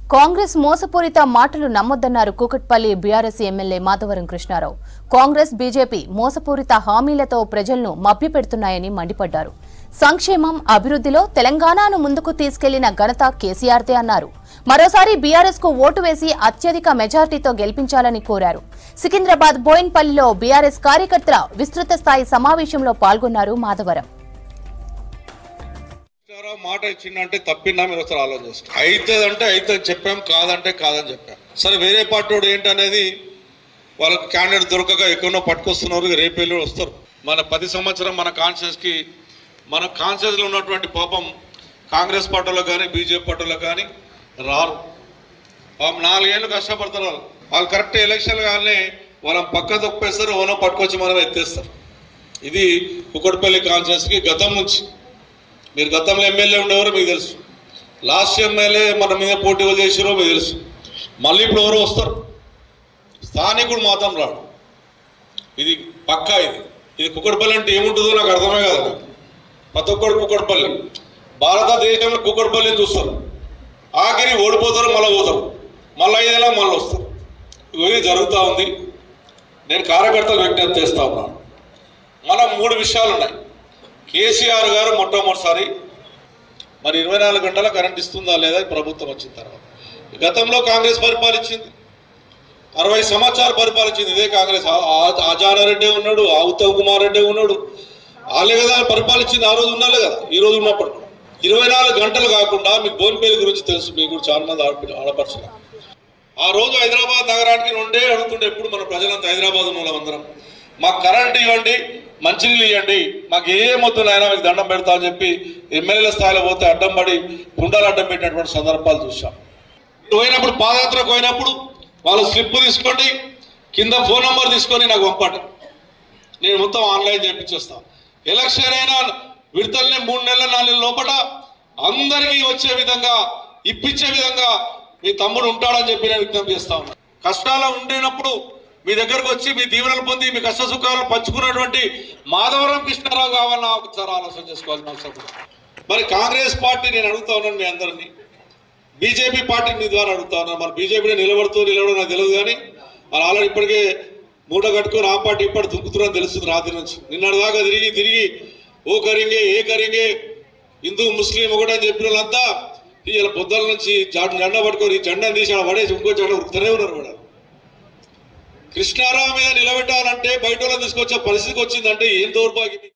కాంగ్రెస్ మోసపూరిత మాటలు నమ్మొద్దన్నారు Kukatpally BRS MLA Madhavaram Krishnarao Congress BJP మోసపూరిత హామీలతో ప్రజలను మభ్యపెడుతున్నాయని మండిపడ్డారు సంక్షేమం అభివృద్ధిలో తెలంగాణను ముందుకు తీసుకెళ్లిన ఘనత కేసీఆర్దే అన్నారు మరోసారి బీఆర్ఎస్ కు ఓటు వేసి అత్యధిక మెజార్టీతో గెలిపించాలని కోరారు సికింద్రాబాద్ బోయిన్పల్లిలో బీఆర్ఎస్ కార్యకర్తల విస్తృత స్థాయి సమావేశంలో పాల్గొన్నారు మాధవరం కృష్ణారావు మాట ఇచ్చిందంటే తప్పిందా మీరు ఒకసారి ఆలోచన చేసుకోండి అవుతుందంటే అవుతుంది చెప్పాం కాదంటే కాదని చెప్పాం సరే వేరే పార్టీ వాడు ఏంటనేది వాళ్ళకి క్యాండిడేట్ దొరకక ఎక్కడో పట్టుకొస్తున్నారు రేపు వెళ్ళి వస్తారు మన పది సంవత్సరం మన కాన్షియస్కి మన కాన్షియస్లో ఉన్నటువంటి పాపం కాంగ్రెస్ పార్టీలో కానీ బీజేపీ పార్టీలో కానీ రారు పాపం నాలుగేళ్ళు కష్టపడతారు వాళ్ళు వాళ్ళు కరెక్ట్ ఎలక్షన్ కానీ వాళ్ళని పక్క తొప్పేస్తారు ఓనో పట్టుకొచ్చి మనం ఎత్తేస్తారు ఇది కుక్కటిపల్లి కాన్షియస్కి గతం నుంచి మీరు గతంలో ఎమ్మెల్యే ఉండేవారు మీకు తెలుసు లాస్ట్ ఎమ్మెల్యే మన మీద పోటీ చేసారో మీకు తెలుసు మళ్ళీ ఇప్పుడు ఎవరో వస్తారు స్థానికుడు మాత్రం రాడు ఇది పక్కా ఇది ఇది కుక్కడపల్లి అంటే ఏముంటుందో నాకు అర్థమే కాదు నాకు ప్రతి ఒక్కడు కుక్కడపల్లి భారతదేశంలో కుక్కడపల్లిని చూస్తారు ఆఖరి ఓడిపోతారు మళ్ళీ పోతారు మళ్ళీ ఐదేలా మళ్ళీ వస్తారు ఇవన్నీ జరుగుతూ ఉంది నేను కార్యకర్తలు విజ్ఞప్తి చేస్తా ఉన్నాను మనం మూడు విషయాలు ఉన్నాయి కేసీఆర్ గారు మొట్టమొదటిసారి మరి ఇరవై నాలుగు గంటల కరెంట్ ఇస్తుందా లేదా ఈ ప్రభుత్వం వచ్చిన తర్వాత గతంలో కాంగ్రెస్ పరిపాలించింది అరవై సంవత్సరాలు పరిపాలించింది ఇదే కాంగ్రెస్ ఆ- ఆ- ఆజానారెడ్డి ఉన్నాడు ఆ ఉత్తమ్ కుమార్ రెడ్డి ఉన్నాడు వాళ్ళే కదా పరిపాలించింది ఆ రోజు ఉన్నాలే కదా ఈ రోజు ఉన్నప్పుడు కూడా. ఇరవై నాలుగు గంటలు కాకుండా మీకు బోన్పల్లి గురించి తెలుసు మీకు కూడా చాలా మంది ఆడపి ఆడపరచున్నారు ఆ రోజు హైదరాబాద్ నగరానికి రెండే అడుగుతుండే ఎప్పుడు మన ప్రజలంతా హైదరాబాద్ ఉన్న వాళ్ళందరం మాకు కరెంట్ ఇవ్వండి మంచినీళ్ళు ఇవ్వండి మాకు ఏ మొత్తం అయినా మీకు దండం పెడతా అని చెప్పి ఎమ్మెల్యేల స్థాయిలో పోతే అడ్డం పడి కుండలు అడ్డం పెట్టినటువంటి సందర్భాలు చూసాం పోయినప్పుడు పాదయాత్రకు పోయినప్పుడు వాళ్ళు స్లిప్ తీసుకోండి కింద ఫోన్ నంబర్ తీసుకొని నాకు పంపండి నేను మొత్తం ఆన్లైన్ చేయించేస్తాను ఎలక్షన్ అయినా విడతల్ని మూడు నెలల నాలుగు నెలల లోపల అందరికీ వచ్చే విధంగా ఇప్పించే విధంగా మీ తమ్ముడు ఉంటాడని చెప్పి నేను విజ్ఞప్తి చేస్తా ఉన్నాను కష్టాలు ఉండేటప్పుడు మీ దగ్గరకు వచ్చి మీ దీవెనలు పొంది మీ కష్ట సుఖాలు పంచుకున్నటువంటి మాధవరం కృష్ణారావు కావాలన్నా ఒకసారి ఆలోచన చేసుకోవాల్సిన అవసరం ఉంది. మరి కాంగ్రెస్ పార్టీ నేను అడుగుతా ఉన్నాను మీ అందరినీ బీజేపీ పార్టీ మీ ద్వారా అడుగుతా ఉన్నాను మరి బీజేపీ నిలబడుతూ నిలబడడం నాకు తెలియదు కానీ వాళ్ళు ఆల్రెడీ ఇప్పటికే మూట కట్టుకొని ఆ పార్టీ ఇప్పటి దుంకుతున్నారని తెలుస్తుంది రాత్రి నుంచి నిన్నటి దాకా తిరిగి తిరిగి ఓ కరింగే ఏ కరింగే హిందూ ముస్లిం ఒకటని చెప్పిన వాళ్ళంతా ఇలా పొద్దుల నుంచి జాటు జెండా పట్టుకొని ఈ జెండాను తీసి ఆడ పడేసి ఇంకో జెండా ఉరుకుతూనే ఉన్నారు కూడా కృష్ణారావు మీద నిలబెట్టాలంటే బయట వాళ్ళని తీసుకొచ్చే పరిస్థితికి వచ్చిందంటే ఏం దౌర్భాగ్యం